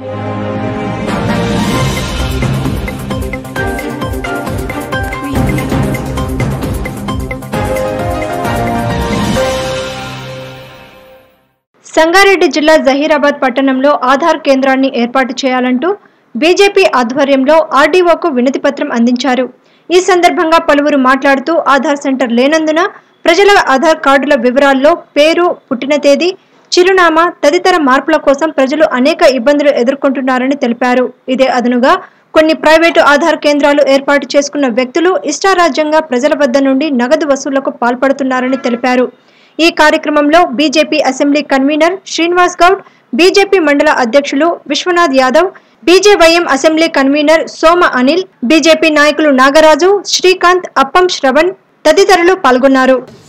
సంగారెడ్డి జిల్లా జహీరాబాద్ పట్టణంలో ఆధార్ కేంద్రాన్ని ఏర్పాటు చేయాలంటూ బీజేపీ ఆధ్వర్యంలో ఆర్డీఓకు వినతి పత్రం అందించారు ఈ సందర్భంగా పలువురు మాట్లాడుతూ ఆధార్ సెంటర్ లేనందున ప్రజల ఆధార్ కార్డుల వివరాల్లో పేరు పుట్టిన తేదీ చిరునామా తదితర మార్పుల కోసం ప్రజలు అనేక ఇబ్బందులు ఎదుర్కొంటున్నారని తెలిపారు ఇదే అదనుగా కొన్ని ప్రైవేటు ఆధార్ కేంద్రాలు ఏర్పాటు చేసుకున్న వ్యక్తులు ఇష్టారాజ్యంగా ప్రజల వద్ద నుండి నగదు వసూళ్లకు పాల్పడుతున్నారని తెలిపారు ఈ కార్యక్రమంలో BJP assembly convener Srinivas Goud BJP మండల అధ్యక్షులు Vishwanath Yadav BJYM assembly convener Soma Anil BJP నాయకులు నాగరాజు శ్రీకాంత్ అప్పం శ్రవణ్ తదితరులు పాల్గొన్నారు